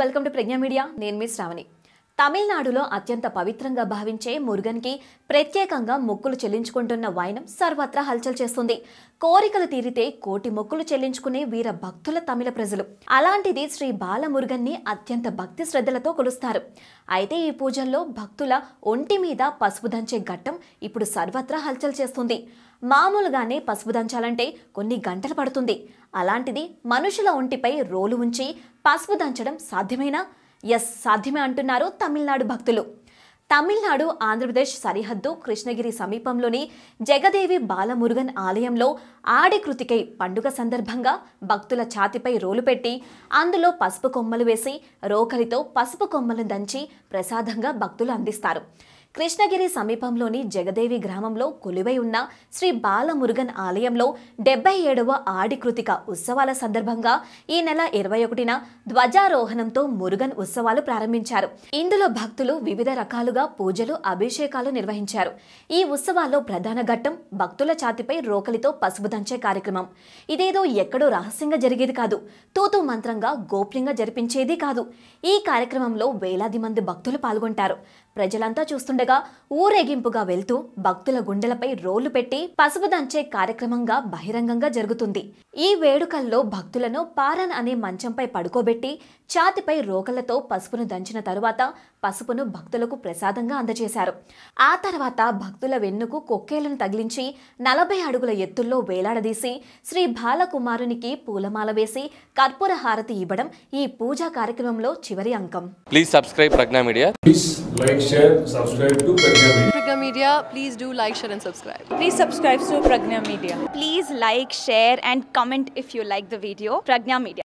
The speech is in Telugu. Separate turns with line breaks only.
వెల్కమ్ టు ప్రజ్ఞా మీడియా నేను మీ శ్రావణి తమిళనాడులో అత్యంత పవిత్రంగా భావించే మురుగన్కి ప్రత్యేకంగా మొక్కులు చెల్లించుకుంటున్న వైనం సర్వత్రా హల్చల్ చేస్తుంది కోరికలు తీరితే కోటి మొక్కులు చెల్లించుకునే వీర భక్తుల తమిళ ప్రజలు అలాంటిది శ్రీ బాలమురుగన్ని అత్యంత భక్తి శ్రద్ధలతో కొలుస్తారు అయితే ఈ పూజల్లో భక్తుల ఒంటి మీద పసుపు దంచే ఘట్టం ఇప్పుడు సర్వత్రా హల్చల్ చేస్తుంది మామూలుగానే పసుపు దంచాలంటే కొన్ని గంటలు పడుతుంది అలాంటిది మనుషుల ఒంటిపై రోలు ఉంచి పసుపు దంచడం సాధ్యమేనా ఎస్ సాధ్యమే అంటున్నారు తమిళనాడు భక్తులు తమిళనాడు ఆంధ్రప్రదేశ్ సరిహద్దు కృష్ణగిరి సమీపంలోని జగదేవి బాలమురుగన్ ఆలయంలో ఆడి కృతికై పండుగ సందర్భంగా భక్తుల ఛాతిపై రోలు పెట్టి అందులో పసుపు కొమ్మలు వేసి రోకలితో పసుపు కొమ్మలు దంచి ప్రసాదంగా భక్తులు అందిస్తారు కృష్ణగిరి సమీపంలోని జగదేవి గ్రామంలో కొలువై ఉన్న శ్రీ బాలమురుగన్ ఆలయంలో డెబ్బై ఏడవ ఆడి కృతిక ఉత్సవాల సందర్భంగా ఈ నెల ఇరవై ఒకటిన ధ్వజారోహణంతో మురుగన్ ఉత్సవాలు ప్రారంభించారు ఇందులో భక్తులు వివిధ రకాలుగా పూజలు అభిషేకాలు నిర్వహించారు ఈ ఉత్సవాల్లో ప్రధాన ఘట్టం భక్తుల ఛాతిపై రోకలితో పసుపు దంచే కార్యక్రమం ఇదేదో ఎక్కడో రహస్యంగా జరిగేది కాదు తూతూ మంత్రంగా గోప్యంగా జరిపించేది కాదు ఈ కార్యక్రమంలో వేలాది మంది భక్తులు పాల్గొంటారు ప్రజలంతా చూస్తుండగా ఊరేగింపుగా వెళ్తూ భక్తుల గుండెలపై రోళ్లు పెట్టి పసుపు దంచే కార్యక్రమంగా బహిరంగంగా జరుగుతుంది ఈ వేడుకల్లో భక్తులను పారన్ అనే మంచంపై పడుకోబెట్టి ఛాతిపై రోకలతో పసుపును దంచిన తరువాత పసుపును భక్తులకు ప్రసాదంగా అందజేశారు ఆ తర్వాత భక్తుల వెన్నుకు కొక్కేలను తగిలించి నలభై అడుగుల ఎత్తుల్లో వేలాడదీసి శ్రీ బాలకుమారునికి పూలమాల వేసి కర్పూర హారతి ఇవ్వడం ఈ పూజా కార్యక్రమంలో చివరి అంకం
Please subscribe Pragna Media.
Please like, share, subscribe to Pragya Media.
Pragya Media, please do like, share, and subscribe.
Please subscribe to Pragna Media.
Please like, share, and comment if you like the video. Pragna Media.